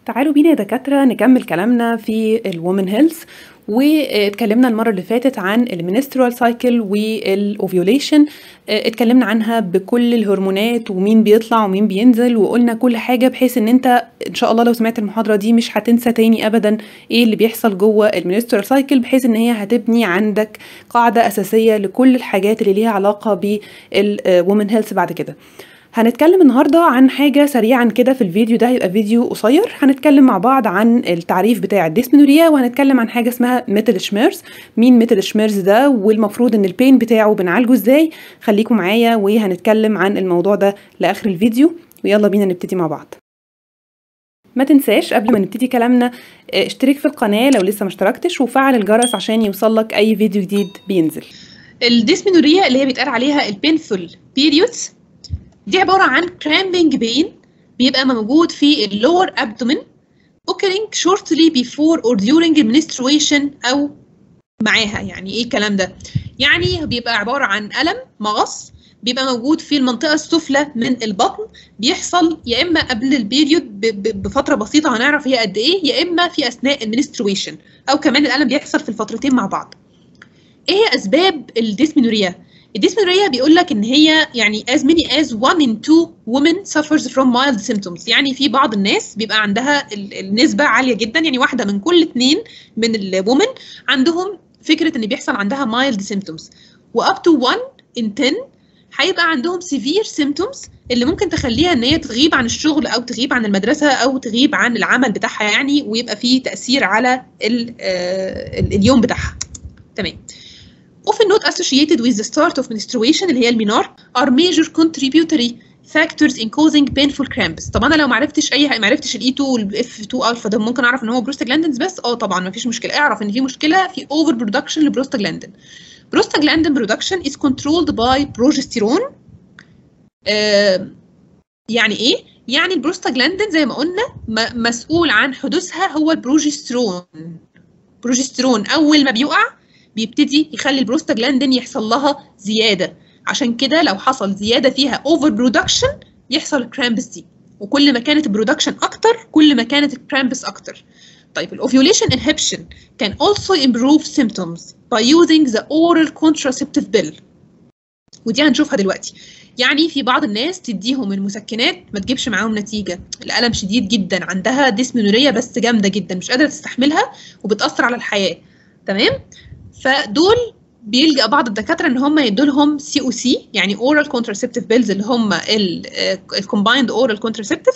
تعالوا بينا يا دكاترة نكمل كلامنا في الومن هيلث واتكلمنا المرة اللي فاتت عن المينسترال سايكل والاوفيوليشن اتكلمنا عنها بكل الهرمونات ومين بيطلع ومين بينزل وقلنا كل حاجة بحيث ان انت ان شاء الله لو سمعت المحاضرة دي مش هتنسى تاني ابدا ايه اللي بيحصل جوه المينسترال سايكل بحيث ان هي هتبني عندك قاعدة اساسية لكل الحاجات اللي ليها علاقة بالومن هيلث بعد كده هنتكلم النهارده عن حاجه سريعا كده في الفيديو ده هيبقى فيديو قصير هنتكلم مع بعض عن التعريف بتاع الديسمنوريا وهنتكلم عن حاجه اسمها ميتل شميرز مين ميتل شميرز ده والمفروض ان البين بتاعه بنعالجه ازاي خليكم معايا وهنتكلم عن الموضوع ده لاخر الفيديو ويلا بينا نبتدي مع بعض ما تنساش قبل ما نبتدي كلامنا اشترك في القناه لو لسه ما اشتركتش وفعل الجرس عشان يوصلك اي فيديو جديد بينزل الديسمنوريا اللي هي بيتقال عليها البينفول بيريودز دي عبارة عن cramping pain بيبقى موجود في اللور abdomen occurring shortly before or during menstruation أو معاها يعني إيه الكلام ده؟ يعني بيبقى عبارة عن ألم مغص بيبقى موجود في المنطقة السفلى من البطن بيحصل يا إما قبل البيريود بفترة بسيطة هنعرف هي قد إيه يا إما في أثناء المنسترويشن أو كمان الألم بيحصل في الفترتين مع بعض. إيه هي أسباب الديسمنوريا؟ الديسمنوريا بيقول لك ان هي يعني as many as one in two women suffers from mild symptoms يعني في بعض الناس بيبقى عندها النسبة عالية جدا يعني واحدة من كل اثنين من الومن عندهم فكرة ان بيحصل عندها mild symptoms و up to one in 10 هيبقى عندهم severe symptoms اللي ممكن تخليها ان هي تغيب عن الشغل او تغيب عن المدرسة او تغيب عن العمل بتاعها يعني ويبقى فيه تأثير على اليوم بتاعها تمام often not associated with the start of menstruation اللي هي المينار are major contributory factors in causing painful cramps طب انا لو ما عرفتش اي ما عرفتش الاي 2 والاف 2 الفا ده ممكن اعرف ان هو بروستاجلاندنز بس اه طبعا ما فيش مشكله اعرف ان في مشكله في اوفر برودكشن لبروستاجلاندين بروستاجلاندين برودكشن is controlled by progesterone آه يعني ايه يعني البروستاجلاندين زي ما قلنا مسؤول عن حدوثها هو البروجسترون بروجسترون اول ما بيقع بيبتدي يخلي البروستاجلاندين يحصل لها زياده عشان كده لو حصل زياده فيها اوفر برودكشن يحصل الكرامبس دي وكل ما كانت البرودكشن اكتر كل ما كانت الكرامبس اكتر طيب الاوفيوليشن inhibition can also improve symptoms by using the oral contraceptive pill ودي هنشوفها دلوقتي يعني في بعض الناس تديهم المسكنات ما تجيبش معاهم نتيجه الالم شديد جدا عندها ديسمنوريا بس جامده جدا مش قادره تستحملها وبتاثر على الحياه تمام فدول بيلجأ بعض الدكاتره ان هم يدوا لهم سي او سي يعني اورال كونتراسبتيف بيلز اللي هم الكومبايند اورال كونتراسبتيف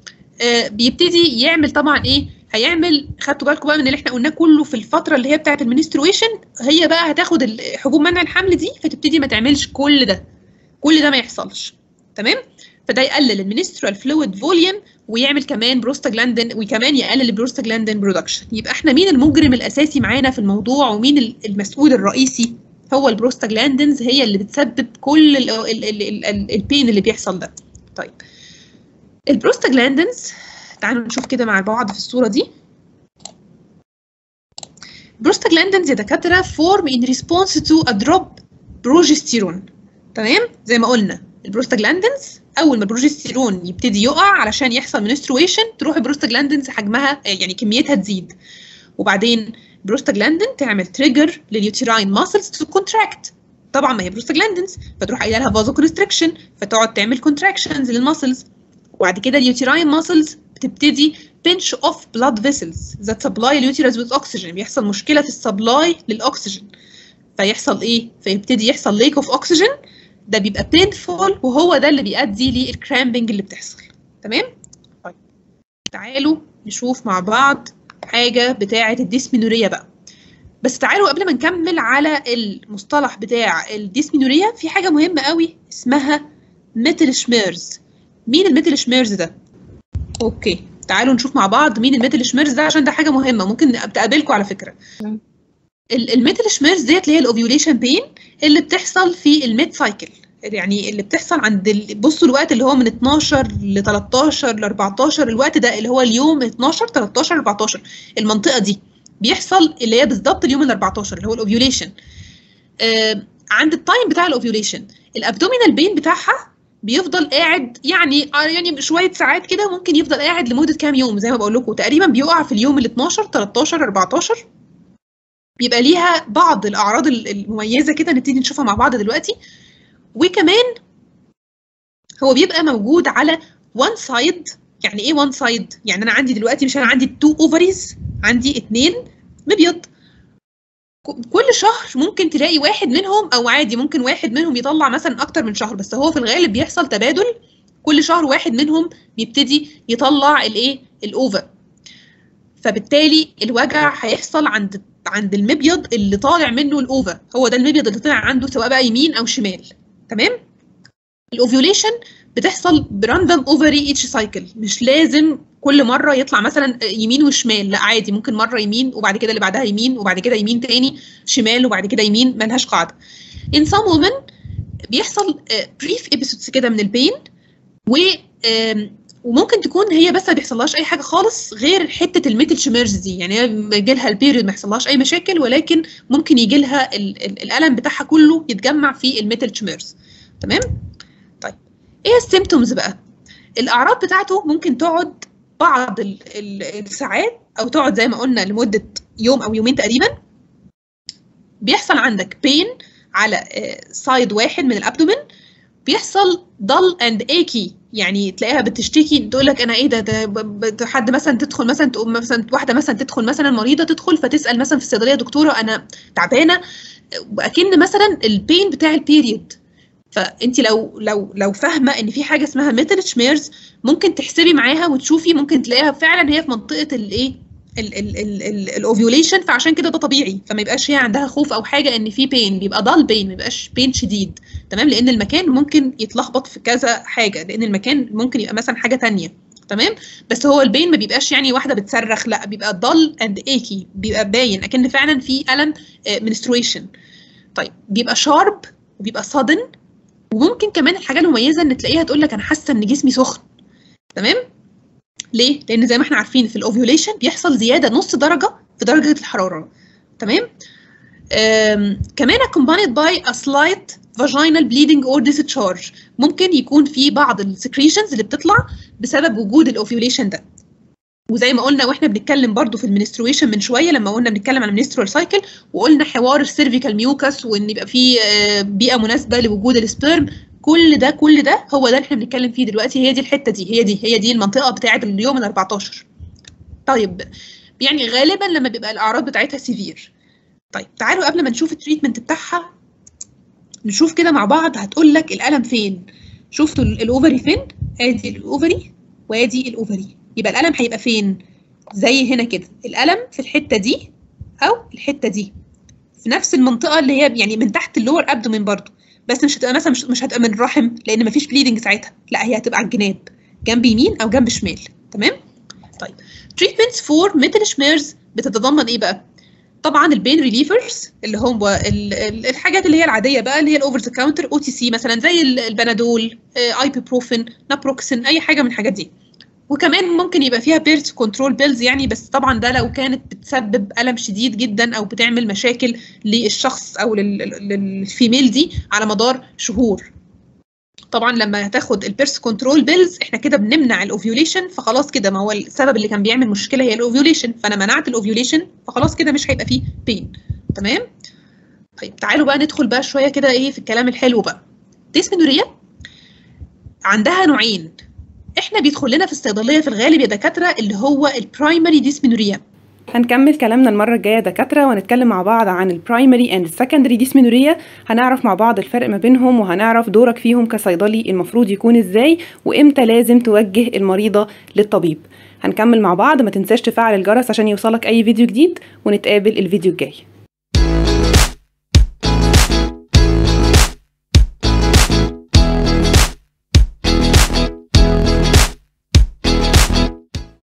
بيبتدي يعمل طبعا ايه هيعمل خدتوا بالكم بقى من اللي احنا قلناه كله في الفتره اللي هي بتاعه المنسترويشن هي بقى هتاخد حبوب منع الحمل دي فتبتدي ما تعملش كل ده كل ده ما يحصلش تمام فده يقلل المنسترال فلويد فوليوم ويعمل كمان بروستاجلاندين وكمان يقلل البروستاجلاندين برودكشن يبقى احنا مين المجرم الاساسي معانا في الموضوع ومين المسؤول الرئيسي هو البروستاجلاندينز هي اللي بتسبب كل ال ال ال ال البين اللي بيحصل ده طيب البروستاجلاندينز تعالوا نشوف كده مع بعض في الصوره دي بروستاجلاندينز يا دكاتره فورم ان ريسبونس تو ا دروب بروجستيرون تمام زي ما قلنا البروستاجلاندينز اول ما البروجستيرون يبتدي يقع علشان يحصل منسترويشن تروح البروستاجلاندينز حجمها يعني كميتها تزيد وبعدين بروستاجلاندين تعمل تريجر لليوتيراين ماسلز تو كونتراكت طبعا ما هي بروستاجلاندينز فتروح قايله لها فازو كونستريكشن فتقعد تعمل كونتراكشنز للماسلز وبعد كده اليوتيراين ماسلز بتبتدي pinch off blood vessels that supply اليوتيرس with oxygen بيحصل مشكله في السبلاي للاكسجين فيحصل ايه فيبتدي يحصل ليك اوف اوكسجين ده بيبقى painful وهو ده اللي بيؤدي للكرامبنج اللي بتحصل تمام طيب تعالوا نشوف مع بعض حاجه بتاعه الديسمينوريا بقى بس تعالوا قبل ما نكمل على المصطلح بتاع الديسمينوريا في حاجه مهمه قوي اسمها ميتل شميرز مين الميتل شميرز ده اوكي تعالوا نشوف مع بعض مين الميتل شميرز ده عشان ده حاجه مهمه ممكن تقابلكم على فكره الميتل شميرز ديت اللي هي الاوفيوليشن بين اللي بتحصل في الميد سايكل يعني اللي بتحصل عند ال... بصوا الوقت اللي هو من 12 ل 13 ل 14 الوقت ده اللي هو اليوم 12 13 14 المنطقه دي بيحصل اللي هي بالظبط اليوم ال 14 اللي هو الاوفيوليشن آه عند التايم بتاع الاوفيوليشن الابدومينال بين بتاعها بيفضل قاعد يعني يعني شويه ساعات كده ممكن يفضل قاعد لمده كام يوم زي ما بقول لكم تقريبا بيقع في اليوم ال 12 13 14 بيبقى ليها بعض الاعراض المميزه كده نبتدي نشوفها مع بعض دلوقتي وكمان هو بيبقى موجود على وان سايد يعني ايه وان سايد يعني انا عندي دلوقتي مش انا عندي تو اوفريز عندي اتنين مبيض كل شهر ممكن تلاقي واحد منهم او عادي ممكن واحد منهم يطلع مثلا اكتر من شهر بس هو في الغالب بيحصل تبادل كل شهر واحد منهم بيبتدي يطلع الايه الاوفر فبالتالي الوجع هيحصل عند عند المبيض اللي طالع منه الاوفر هو ده المبيض اللي طلع عنده سواء بقى يمين او شمال تمام الاوفيوليشن بتحصل براندوم اوفري ايتش سايكل مش لازم كل مره يطلع مثلا يمين وشمال لا عادي ممكن مره يمين وبعد كده اللي بعدها يمين وبعد كده يمين تاني شمال وبعد كده يمين ملهاش قاعده in some women بيحصل بريف ابيسودز كده من البين و وممكن تكون هي بس ما بيحصلهاش اي حاجه خالص غير حته الميتل شميرز دي يعني هي يجي لها البيريود ما يحصلهاش اي مشاكل ولكن ممكن يجي لها الالم بتاعها كله يتجمع في الميتل شميرز تمام طيب ايه السيمتومز بقى الاعراض بتاعته ممكن تقعد بعض ال ال الساعات او تقعد زي ما قلنا لمده يوم او يومين تقريبا بيحصل عندك بين على سايد واحد من الابدومين بيحصل dull and achy يعني تلاقيها بتشتكي تقول لك انا ايه ده, ده حد مثلا تدخل مثلا تقوم مثلا واحده مثلا تدخل مثلا مريضه تدخل فتسال مثلا في الصيدليه دكتوره انا تعبانه اكن مثلا البين بتاع البيريود فانت لو لو لو فاهمه ان في حاجه اسمها ميتال شميرز ممكن تحسبي معاها وتشوفي ممكن تلاقيها فعلا هي في منطقه الايه الاوفيوليشن فعشان كده ده طبيعي فما يبقاش هي عندها خوف او حاجه ان في بين بيبقى ضال بين ما يبقاش بين شديد تمام لان المكان ممكن يتلخبط في كذا حاجه لان المكان ممكن يبقى مثلا حاجه ثانيه تمام بس هو البين ما بيبقاش يعني واحده بتصرخ لا بيبقى ضل اند ايكي بيبقى باين اكن فعلا في الم منسترويشن طيب بيبقى شارب وبيبقى صدن وممكن كمان الحاجه المميزه ان تلاقيها تقول لك انا حاسه ان جسمي سخن تمام ليه لان زي ما احنا عارفين في الاوفيوليشن بيحصل زياده نص درجه في درجه الحراره تمام كمان accompanied by a slight vaginal bleeding or discharge ممكن يكون في بعض السكريشنز اللي بتطلع بسبب وجود الاوفيوليشن ده وزي ما قلنا واحنا بنتكلم برضو في المنسترويشن من شويه لما قلنا بنتكلم عن المنسترول سايكل وقلنا حوار السيرفيكال ميوكس وان يبقى في بيئه مناسبه لوجود السبيرم كل ده كل ده هو ده اللي احنا بنتكلم فيه دلوقتي هي دي الحته دي هي دي هي دي المنطقه بتاعه اليوم ال 14 طيب يعني غالبا لما بيبقى الاعراض بتاعتها سيفير طيب تعالوا قبل ما نشوف التريتمنت بتاعها نشوف كده مع بعض هتقول لك الالم فين شفتوا الاوفري فين ادي الاوفري وادي الاوفري يبقى الالم هيبقى فين زي هنا كده الالم في الحته دي او الحته دي في نفس المنطقه اللي هي يعني من تحت اللور ابدومين برضو بس مش هتبقى مثلا مش, مش هتبقى من الرحم لان مفيش بليدنج ساعتها لا هي هتبقى على الجناب جنب يمين او جنب شمال تمام طيب تريتمنتس فور ميتل شميرز بتتضمن ايه بقى طبعا البين ريليفرز اللي هو الحاجات اللي هي العاديه بقى اللي هي الاوفر ذا كاونتر او تي سي مثلا زي البنادول ايبيبروفين نابروكسين اي حاجه من الحاجات دي وكمان ممكن يبقى فيها بيرث كنترول بيلز يعني بس طبعا ده لو كانت بتسبب الم شديد جدا او بتعمل مشاكل للشخص او للفيميل دي على مدار شهور طبعا لما تاخد البيرث كنترول بيلز احنا كده بنمنع الاوفيوليشن فخلاص كده ما هو السبب اللي كان بيعمل مشكله هي الاوفيوليشن فانا منعت الاوفيوليشن فخلاص كده مش هيبقى فيه بين تمام طيب تعالوا بقى ندخل بقى شويه كده ايه في الكلام الحلو بقى ديسمنوريا عندها نوعين احنا بيدخل لنا في الصيدليه في الغالب يا دكاتره اللي هو البرايمري ديسمنوريا هنكمل كلامنا المرة الجاية دكاترة ونتكلم مع بعض عن البرايمري اند السكندري ديسمنوريا هنعرف مع بعض الفرق ما بينهم وهنعرف دورك فيهم كصيدلي المفروض يكون ازاي وامتى لازم توجه المريضة للطبيب هنكمل مع بعض ما تنساش تفعل الجرس عشان يوصلك اي فيديو جديد ونتقابل الفيديو الجاي